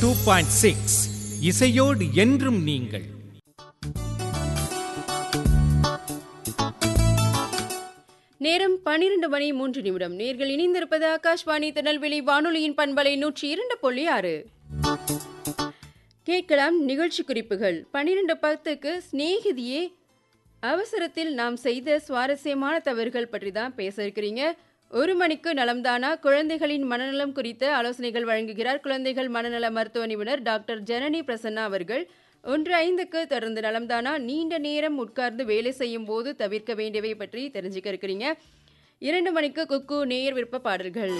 two point six இசையோடு என்றும் நீங்கள் நேரம் பனிரெண்டு மணி மூன்று நிமிடம் நேர்கள் இணைந்திருப்பது ஆகாஷ்வாணி திருநெல்வேலி வானொலியின் பண்பலை நூற்றி இரண்டு புள்ளி ஆறு கேட்கலாம் நிகழ்ச்சி குறிப்புகள் பன்னிரண்டு பத்துக்கு சிநேகிதியே அவசரத்தில் நாம் செய்த சுவாரஸ்யமான தவறுகள் பற்றி தான் பேச இருக்கிறீங்க ஒரு மணிக்கு நலம்தானா குழந்தைகளின் மனநலம் குறித்த ஆலோசனைகள் வழங்குகிறார் குழந்தைகள் மனநல மருத்துவ நிபுணர் டாக்டர் ஜனனி பிரசன்னா அவர்கள் ஒன்று ஐந்துக்கு தொடர்ந்து நலம்தானா நீண்ட நேரம் உட்கார்ந்து வேலை செய்யும் போது தவிர்க்க வேண்டியவை பற்றி தெரிஞ்சுக்க இருக்கிறீங்க இரண்டு மணிக்கு குக்கு நேயர் விருப்ப பாடல்கள்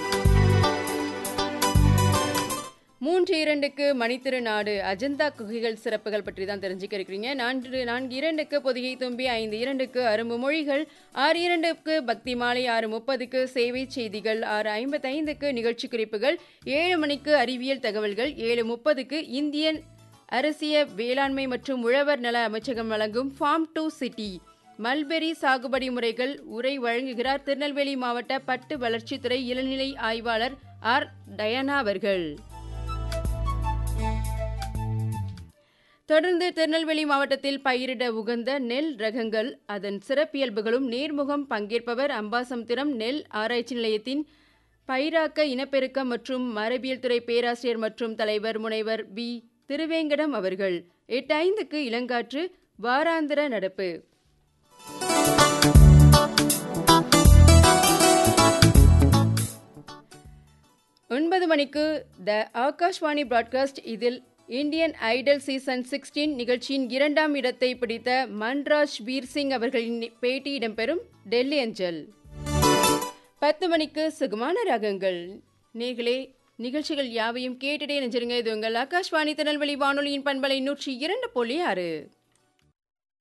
மூன்று இரண்டுக்கு மணித்திருநாடு அஜந்தா குகைகள் சிறப்புகள் பற்றி தான் தெரிஞ்சுக்க இருக்கிறீங்க நான்கு நான்கு இரண்டுக்கு பொதிகை தும்பி ஐந்து இரண்டுக்கு அரும்பு மொழிகள் ஆறு இரண்டுக்கு பக்தி மாலை ஆறு முப்பதுக்கு சேவை செய்திகள் ஆறு ஐம்பத்தைந்துக்கு நிகழ்ச்சி குறிப்புகள் ஏழு மணிக்கு அறிவியல் தகவல்கள் ஏழு முப்பதுக்கு இந்தியன் அரசிய வேளாண்மை மற்றும் உழவர் நல அமைச்சகம் வழங்கும் ஃபார்ம் டு சிட்டி மல்பெரி சாகுபடி முறைகள் உரை வழங்குகிறார் திருநெல்வேலி மாவட்ட பட்டு வளர்ச்சித்துறை இளநிலை ஆய்வாளர் ஆர் டயானா அவர்கள் தொடர்ந்து திருநெல்வேலி மாவட்டத்தில் பயிரிட உகந்த நெல் ரகங்கள் அதன் சிறப்பியல்புகளும் நேர்முகம் பங்கேற்பவர் அம்பாசமுத்திரம் நெல் ஆராய்ச்சி நிலையத்தின் பயிராக்க இனப்பெருக்கம் மற்றும் மரபியல் துறை பேராசிரியர் மற்றும் தலைவர் முனைவர் பி திருவேங்கடம் அவர்கள் எட்டு ஐந்துக்கு இளங்காற்று வாராந்திர நடப்பு ஒன்பது மணிக்கு த ஆகாஷ்வாணி பிராட்காஸ்ட் இதில் இந்தியன் ஐடல் சீசன் சிக்ஸ்டீன் நிகழ்ச்சியின் இரண்டாம் இடத்தை பிடித்த மன்ராஜ் வீர் சிங் அவர்களின் பேட்டி இடம்பெறும் டெல்லி அஞ்சல் பத்து மணிக்கு சுகமான ராகங்கள் நேர்களே நிகழ்ச்சிகள் யாவையும் கேட்டுட்டே நெஞ்சிருங்க இது உங்கள் ஆகாஷ்வாணி திருநெல்வேலி வானொலியின் பண்பலை நூற்றி இரண்டு புள்ளி ஆறு